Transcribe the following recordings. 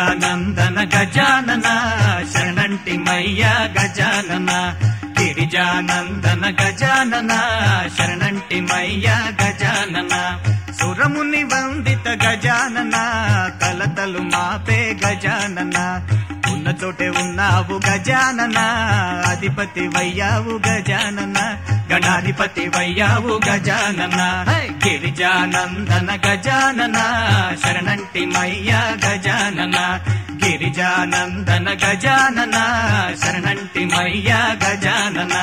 గిరిజానందన గజానన శరణంటి మయ్య గజానన గిరిజానందన గజానన శరణంటి మయ్య గజానన సురముని వందిత గజానన కలతలు మాపే గజానన ఉన్న చోటే ఉన్నావు గజానన అధిపతి వయ్యావు గజానన గణాధిపతి వయ్యావు గజానన గిరిజానందన గజానన శరణంటి మయ్య గజానన గిరిజానందన గజానన శరణంటి మయ్య గజానన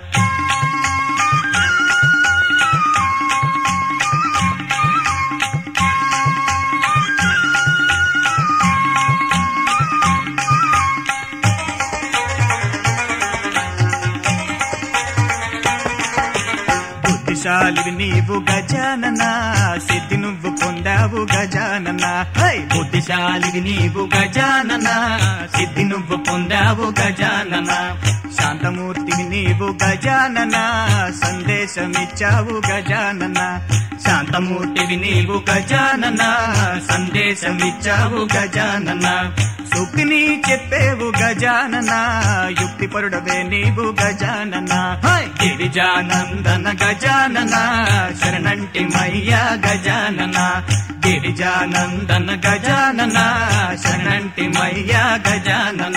బుద్ధిశాలివి నీవు గజానన సిద్ధి నువ్వు పొందావు గజానన హై బుద్ధిశాలివి నీవు గజానన సిద్ధి నువ్వు పొందావు గజానన శాంతమూర్తివి నీవు గజానన సందేశమిచ్చావు గజానన శాంతమూర్తివి నీవు గజానన సందేశమిచ్చావు గజానన సుఖిని చెప్పేవు గజానన యుక్తి పరుడవే నీవు గజానన హై! గిరిజానందన గజానన శరణంటి మయ్య గజానన గిరిజానందన గజానన శరణంటి మయ్య గజానన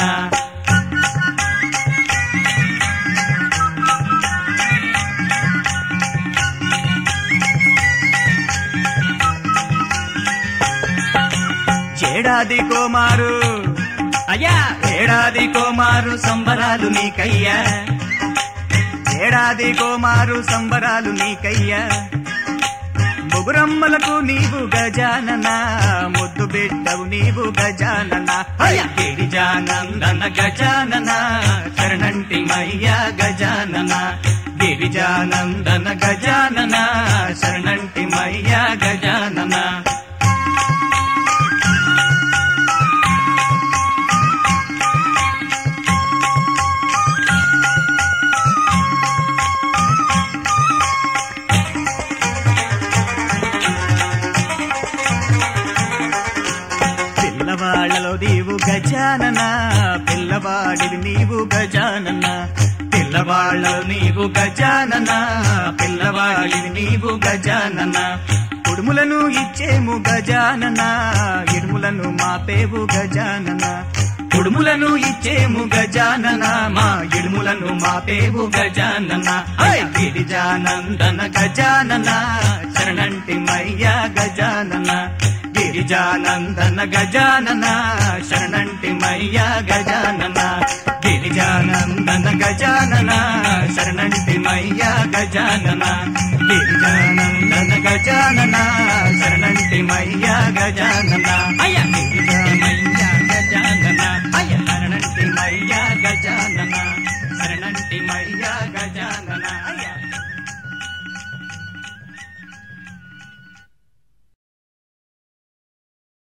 ఏడాది కోమారు అయ్యా ఏడాది కోమారు సంబరాలు నీకయ్యా ఏడాది కోమారు సంబరాలు నీకయ్యా ముగురమ్మలకు నీవు గజానన ముద్దు బిడ్డవు నీవు గజానన అయ్యా గిరిజానందన గజానన శరణంటి మయ్య గజానన గిరిజానందన గజానన శరణంటి మయ్య గజానన పిల్లవాళ్ళలో నీవు గజానన పిల్లవాడివి నీవు గజానన పిల్లవాళ్ళలో నీవు గజానన పిల్లవాడివి నీవు గజానన కుడుములను ఇచ్చేము గజానన ఇడుములను మాపేవు గజానన కుడుములను ఇచ్చేము గజానన మా ఇడుములను మాపేవు గజానన హై! గిరిజానందన గజానన శరణంటి మయ్య గజానన గిరిజానందన గజానన శరణంటి మయ్య గజానన గిరిజానందన గజానన శరణంటి మయ్య గజానన గిరిజానందన గజానన శరణంటి మయ్య గజానన అయ్య గిరిజా